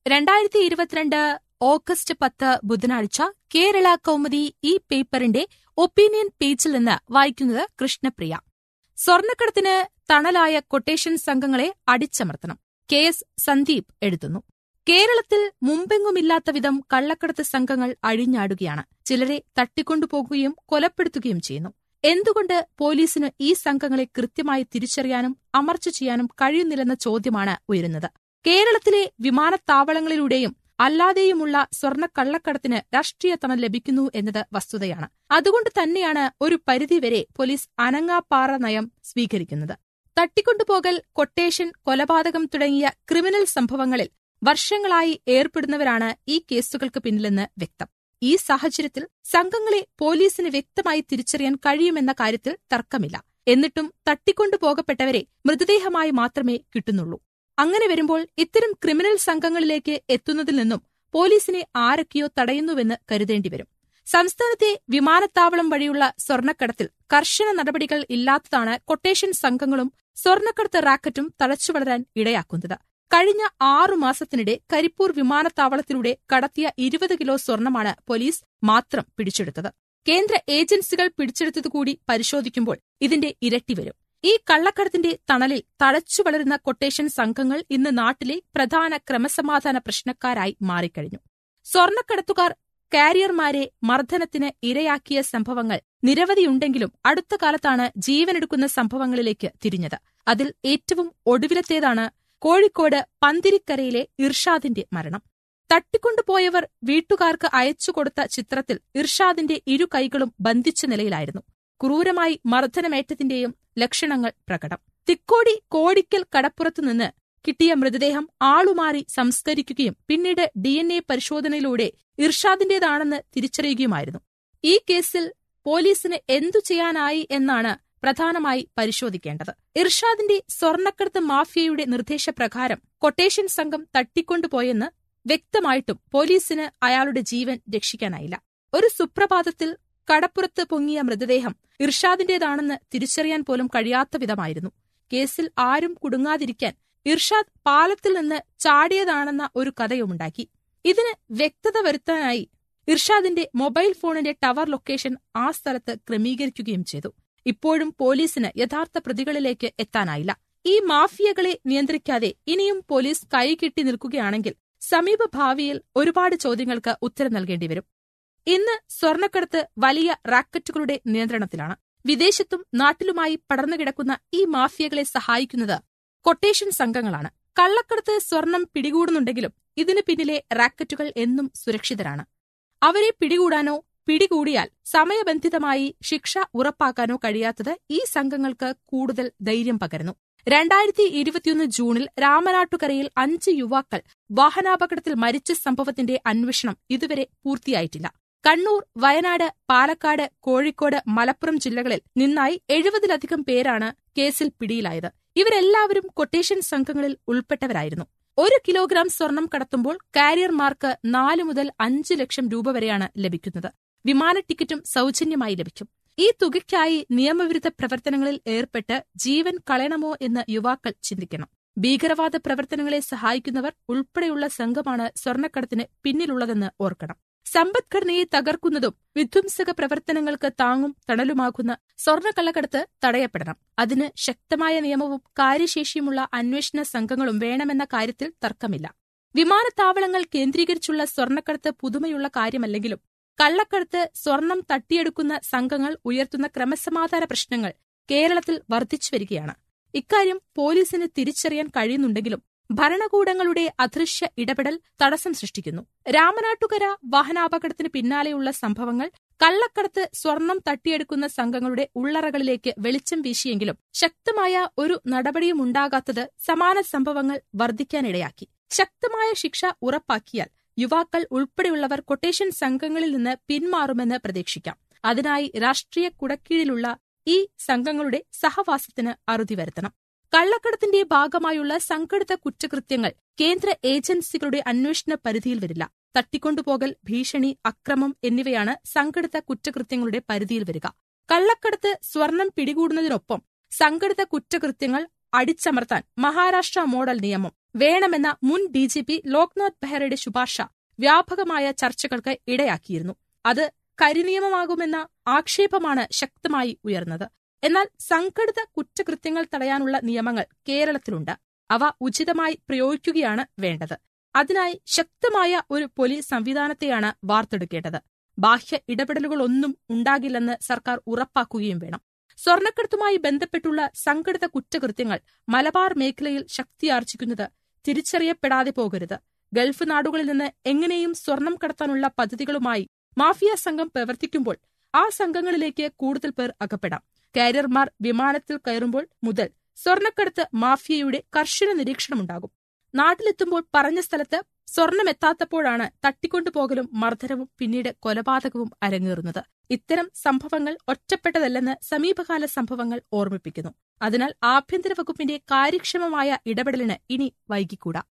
രണ്ടായിരത്തി ഇരുപത്തിരണ്ട് ഓഗസ്റ്റ് പത്ത് ബുധനാഴ്ച കേരള കൗമുദി ഈ പേപ്പറിന്റെ ഒപ്പീനിയൻ പേജിൽ നിന്ന് വായിക്കുന്നത് കൃഷ്ണപ്രിയ സ്വർണ്ണക്കടത്തിന് തണലായ കൊട്ടേഷൻ സംഘങ്ങളെ അടിച്ചമർത്തണം കെ എസ് സന്ദീപ് എഴുതുന്നു കേരളത്തിൽ മുമ്പെങ്ങുമില്ലാത്ത വിധം കള്ളക്കടത്ത് സംഘങ്ങൾ അഴിഞ്ഞാടുകയാണ് ചിലരെ തട്ടിക്കൊണ്ടുപോകുകയും കൊലപ്പെടുത്തുകയും ചെയ്യുന്നു എന്തുകൊണ്ട് പോലീസിന് ഈ സംഘങ്ങളെ കൃത്യമായി തിരിച്ചറിയാനും അമർച്ച ചെയ്യാനും കഴിയുന്നില്ലെന്ന ചോദ്യമാണ് ഉയരുന്നത് കേരളത്തിലെ വിമാനത്താവളങ്ങളിലൂടെയും അല്ലാതെയുമുള്ള സ്വർണ്ണ കള്ളക്കടത്തിന് രാഷ്ട്രീയ തണൽ ലഭിക്കുന്നു എന്നത് വസ്തുതയാണ് അതുകൊണ്ട് തന്നെയാണ് ഒരു പരിധിവരെ പോലീസ് അനങ്ങാപ്പാറ നയം സ്വീകരിക്കുന്നത് തട്ടിക്കൊണ്ടുപോകൽ കൊട്ടേഷൻ കൊലപാതകം തുടങ്ങിയ ക്രിമിനൽ സംഭവങ്ങളിൽ വർഷങ്ങളായി ഏർപ്പെടുന്നവരാണ് ഈ കേസുകൾക്ക് പിന്നിലെന്ന് വ്യക്തം ഈ സാഹചര്യത്തിൽ സംഘങ്ങളെ പോലീസിന് വ്യക്തമായി തിരിച്ചറിയാൻ കഴിയുമെന്ന കാര്യത്തിൽ തർക്കമില്ല എന്നിട്ടും തട്ടിക്കൊണ്ടുപോകപ്പെട്ടവരെ മൃതദേഹമായി മാത്രമേ കിട്ടുന്നുള്ളൂ അങ്ങനെ വരുമ്പോൾ ഇത്തരം ക്രിമിനൽ സംഘങ്ങളിലേക്ക് എത്തുന്നതിൽ നിന്നും പോലീസിനെ ആരൊക്കെയോ തടയുന്നുവെന്ന് കരുതേണ്ടിവരും സംസ്ഥാനത്തെ വിമാനത്താവളം വഴിയുള്ള സ്വർണ്ണക്കടത്തിൽ കർശന നടപടികൾ ഇല്ലാത്തതാണ് കൊട്ടേഷൻ സംഘങ്ങളും സ്വർണ്ണക്കടത്ത് റാക്കറ്റും തഴച്ചുവളരാൻ ഇടയാക്കുന്നത് കഴിഞ്ഞ ആറു മാസത്തിനിടെ കരിപ്പൂർ വിമാനത്താവളത്തിലൂടെ കടത്തിയ ഇരുപത് കിലോ സ്വർണമാണ് പോലീസ് മാത്രം പിടിച്ചെടുത്തത് കേന്ദ്ര ഏജൻസികൾ പിടിച്ചെടുത്തതുകൂടി പരിശോധിക്കുമ്പോൾ ഇതിന്റെ ഇരട്ടി വരും ഈ കള്ളക്കടത്തിന്റെ തണലിൽ തഴച്ചു വളരുന്ന കൊട്ടേഷൻ സംഘങ്ങൾ ഇന്ന് നാട്ടിലെ പ്രധാന ക്രമസമാധാന പ്രശ്നക്കാരായി മാറിക്കഴിഞ്ഞു സ്വർണ്ണക്കടത്തുകാർ കാരിയർമാരെ മർദ്ദനത്തിന് ഇരയാക്കിയ സംഭവങ്ങൾ നിരവധിയുണ്ടെങ്കിലും അടുത്ത കാലത്താണ് ജീവനെടുക്കുന്ന സംഭവങ്ങളിലേക്ക് തിരിഞ്ഞത് അതിൽ ഏറ്റവും ഒടുവിലത്തേതാണ് കോഴിക്കോട് പന്തിരിക്കരയിലെ ഇർഷാദിന്റെ മരണം തട്ടിക്കൊണ്ടുപോയവർ വീട്ടുകാർക്ക് അയച്ചുകൊടുത്ത ചിത്രത്തിൽ ഇർഷാദിന്റെ ഇരു കൈകളും ബന്ധിച്ച നിലയിലായിരുന്നു ക്രൂരമായി മർദ്ദനമേറ്റതിന്റെയും ലക്ഷണങ്ങൾ പ്രകടം തിക്കോടി കോടിക്കൽ കടപ്പുറത്തുനിന്ന് കിട്ടിയ മൃതദേഹം ആളുമാറി സംസ്കരിക്കുകയും പിന്നീട് ഡി എൻ എ പരിശോധനയിലൂടെ ഇർഷാദിന്റേതാണെന്ന് തിരിച്ചറിയുകയുമായിരുന്നു ഈ കേസിൽ പോലീസിന് എന്തു ചെയ്യാനായി എന്നാണ് പ്രധാനമായി പരിശോധിക്കേണ്ടത് ഇർഷാദിന്റെ സ്വർണ്ണക്കടത്ത് മാഫിയയുടെ നിർദ്ദേശപ്രകാരം കൊട്ടേഷൻ സംഘം തട്ടിക്കൊണ്ടുപോയെന്ന് വ്യക്തമായിട്ടും പോലീസിന് അയാളുടെ ജീവൻ രക്ഷിക്കാനായില്ല ഒരു സുപ്രഭാതത്തിൽ കടപ്പുറത്ത് പൊങ്ങിയ മൃതദേഹം ഇർഷാദിന്റേതാണെന്ന് തിരിച്ചറിയാൻ പോലും കഴിയാത്ത വിധമായിരുന്നു കേസിൽ ആരും കുടുങ്ങാതിരിക്കാൻ ഇർഷാദ് പാലത്തിൽ നിന്ന് ചാടിയതാണെന്ന ഒരു കഥയുമുണ്ടാക്കി ഇതിന് വ്യക്തത വരുത്താനായി ഇർഷാദിന്റെ മൊബൈൽ ഫോണിന്റെ ടവർ ലൊക്കേഷൻ ആ സ്ഥലത്ത് ക്രമീകരിക്കുകയും ചെയ്തു ഇപ്പോഴും പോലീസിന് യഥാർത്ഥ പ്രതികളിലേക്ക് എത്താനായില്ല ഈ മാഫിയകളെ നിയന്ത്രിക്കാതെ ഇനിയും പോലീസ് കൈകെട്ടി നിൽക്കുകയാണെങ്കിൽ സമീപ ഭാവിയിൽ ഒരുപാട് ചോദ്യങ്ങൾക്ക് ഉത്തരം നൽകേണ്ടിവരും ഇന്ന് സ്വർണ്ണക്കടത്ത് വലിയ റാക്കറ്റുകളുടെ നിയന്ത്രണത്തിലാണ് വിദേശത്തും നാട്ടിലുമായി പടർന്നുകിടക്കുന്ന ഈ മാഫിയകളെ സഹായിക്കുന്നത് കൊട്ടേഷൻ സംഘങ്ങളാണ് കള്ളക്കടത്ത് സ്വർണം പിടികൂടുന്നുണ്ടെങ്കിലും ഇതിനു പിന്നിലെ റാക്കറ്റുകൾ എന്നും സുരക്ഷിതരാണ് അവരെ പിടികൂടാനോ പിടികൂടിയാൽ സമയബന്ധിതമായി ശിക്ഷ ഉറപ്പാക്കാനോ കഴിയാത്തത് ഈ സംഘങ്ങൾക്ക് കൂടുതൽ ധൈര്യം പകരുന്നു രണ്ടായിരത്തി ഇരുപത്തിയൊന്ന് ജൂണിൽ രാമനാട്ടുകരയിൽ അഞ്ച് യുവാക്കൾ വാഹനാപകടത്തിൽ മരിച്ച സംഭവത്തിന്റെ അന്വേഷണം ഇതുവരെ പൂർത്തിയായിട്ടില്ല കണ്ണൂർ വയനാട് പാലക്കാട് കോഴിക്കോട് മലപ്പുറം ജില്ലകളിൽ നിന്നായി എഴുപതിലധികം പേരാണ് കേസിൽ പിടിയിലായത് ഇവരെല്ലാവരും കൊട്ടേഷൻ സംഘങ്ങളിൽ ഉൾപ്പെട്ടവരായിരുന്നു ഒരു കിലോഗ്രാം സ്വർണം കടത്തുമ്പോൾ കാരിയർമാർക്ക് നാല് മുതൽ അഞ്ച് ലക്ഷം രൂപ വരെയാണ് ലഭിക്കുന്നത് വിമാന ടിക്കറ്റും സൗജന്യമായി ലഭിക്കും ഈ തുകയ്ക്കായി നിയമവിരുദ്ധ പ്രവർത്തനങ്ങളിൽ ഏർപ്പെട്ട് ജീവൻ കളയണമോ എന്ന് യുവാക്കൾ ചിന്തിക്കണം ഭീകരവാദ പ്രവർത്തനങ്ങളെ സഹായിക്കുന്നവർ ഉൾപ്പെടെയുള്ള സംഘമാണ് സ്വർണ്ണക്കടത്തിന് പിന്നിലുള്ളതെന്ന് ഓർക്കണം സമ്പദ്ഘടനയെ തകർക്കുന്നതും വിധ്വംസക പ്രവർത്തനങ്ങൾക്ക് താങ്ങും തണലുമാകുന്ന സ്വർണ്ണക്കള്ളക്കടത്ത് തടയപ്പെടണം അതിന് ശക്തമായ നിയമവും കാര്യശേഷിയുമുള്ള അന്വേഷണ സംഘങ്ങളും വേണമെന്ന കാര്യത്തിൽ തർക്കമില്ല വിമാനത്താവളങ്ങൾ കേന്ദ്രീകരിച്ചുള്ള സ്വർണ്ണക്കടത്ത് പുതുമയുള്ള കാര്യമല്ലെങ്കിലും കള്ളക്കടത്ത് സ്വർണം തട്ടിയെടുക്കുന്ന സംഘങ്ങൾ ഉയർത്തുന്ന ക്രമസമാധാന പ്രശ്നങ്ങൾ കേരളത്തിൽ വർദ്ധിച്ചുവരികയാണ് ഇക്കാര്യം പോലീസിന് തിരിച്ചറിയാൻ കഴിയുന്നുണ്ടെങ്കിലും ഭരണകൂടങ്ങളുടെ അദൃശ്യ ഇടപെടൽ തടസ്സം സൃഷ്ടിക്കുന്നു രാമനാട്ടുകര വാഹനാപകടത്തിന് പിന്നാലെയുള്ള സംഭവങ്ങൾ കള്ളക്കടത്ത് സ്വർണം തട്ടിയെടുക്കുന്ന സംഘങ്ങളുടെ ഉള്ളറകളിലേക്ക് വെളിച്ചം വീശിയെങ്കിലും ശക്തമായ ഒരു നടപടിയുമുണ്ടാകാത്തത് സമാന സംഭവങ്ങൾ വർദ്ധിക്കാനിടയാക്കി ശക്തമായ ശിക്ഷ ഉറപ്പാക്കിയാൽ യുവാക്കൾ ഉൾപ്പെടെയുള്ളവർ കൊട്ടേഷൻ സംഘങ്ങളിൽ നിന്ന് പിന്മാറുമെന്ന് പ്രതീക്ഷിക്കാം അതിനായി രാഷ്ട്രീയ കുടക്കീഴിലുള്ള ഈ സംഘങ്ങളുടെ സഹവാസത്തിന് അറുതി വരുത്തണം കള്ളക്കടത്തിന്റെ ഭാഗമായുള്ള സംഘടിത കുറ്റകൃത്യങ്ങൾ കേന്ദ്ര ഏജൻസികളുടെ അന്വേഷണ പരിധിയിൽ വരില്ല തട്ടിക്കൊണ്ടുപോകൽ ഭീഷണി അക്രമം എന്നിവയാണ് സംഘടിത കുറ്റകൃത്യങ്ങളുടെ പരിധിയിൽ വരിക കള്ളക്കടത്ത് സ്വർണം പിടികൂടുന്നതിനൊപ്പം സംഘടിത കുറ്റകൃത്യങ്ങൾ അടിച്ചമർത്താൻ മഹാരാഷ്ട്ര മോഡൽ നിയമം വേണമെന്ന മുൻ ഡി ജി പി ലോക്നാഥ് ബെഹ്റയുടെ ശുപാർശ വ്യാപകമായ ചർച്ചകൾക്ക് ഇടയാക്കിയിരുന്നു അത് കരിനിയമമാകുമെന്ന ആക്ഷേപമാണ് ശക്തമായി ഉയർന്നത് എന്നാൽ സംഘടിത കുറ്റകൃത്യങ്ങൾ തടയാനുള്ള നിയമങ്ങൾ കേരളത്തിലുണ്ട് അവ ഉചിതമായി പ്രയോഗിക്കുകയാണ് വേണ്ടത് അതിനായി ശക്തമായ ഒരു പോലീസ് സംവിധാനത്തെയാണ് വാർത്തെടുക്കേണ്ടത് ബാഹ്യ ഇടപെടലുകളൊന്നും ഉണ്ടാകില്ലെന്ന് സർക്കാർ ഉറപ്പാക്കുകയും വേണം സ്വർണ്ണക്കടത്തുമായി ബന്ധപ്പെട്ടുള്ള സംഘടിത കുറ്റകൃത്യങ്ങൾ മലബാർ മേഖലയിൽ ശക്തിയാർജിക്കുന്നത് തിരിച്ചറിയപ്പെടാതെ പോകരുത് ഗൾഫ് നാടുകളിൽ നിന്ന് എങ്ങനെയും സ്വർണം കടത്താനുള്ള പദ്ധതികളുമായി മാഫിയ സംഘം പ്രവർത്തിക്കുമ്പോൾ ആ സംഘങ്ങളിലേക്ക് കൂടുതൽ പേർ അകപ്പെടാം കാരിയർമാർ വിമാനത്തിൽ കയറുമ്പോൾ മുതൽ സ്വർണ്ണക്കടത്ത് മാഫിയയുടെ കർശന നിരീക്ഷണമുണ്ടാകും നാട്ടിലെത്തുമ്പോൾ പറഞ്ഞ സ്ഥലത്ത് സ്വർണമെത്താത്തപ്പോഴാണ് തട്ടിക്കൊണ്ടുപോകലും മർദ്ദനവും പിന്നീട് കൊലപാതകവും അരങ്ങേറുന്നത് ഇത്തരം സംഭവങ്ങൾ ഒറ്റപ്പെട്ടതല്ലെന്ന് സമീപകാല സംഭവങ്ങൾ ഓർമ്മിപ്പിക്കുന്നു അതിനാൽ ആഭ്യന്തര വകുപ്പിന്റെ കാര്യക്ഷമമായ ഇടപെടലിന് ഇനി വൈകിക്കൂടാ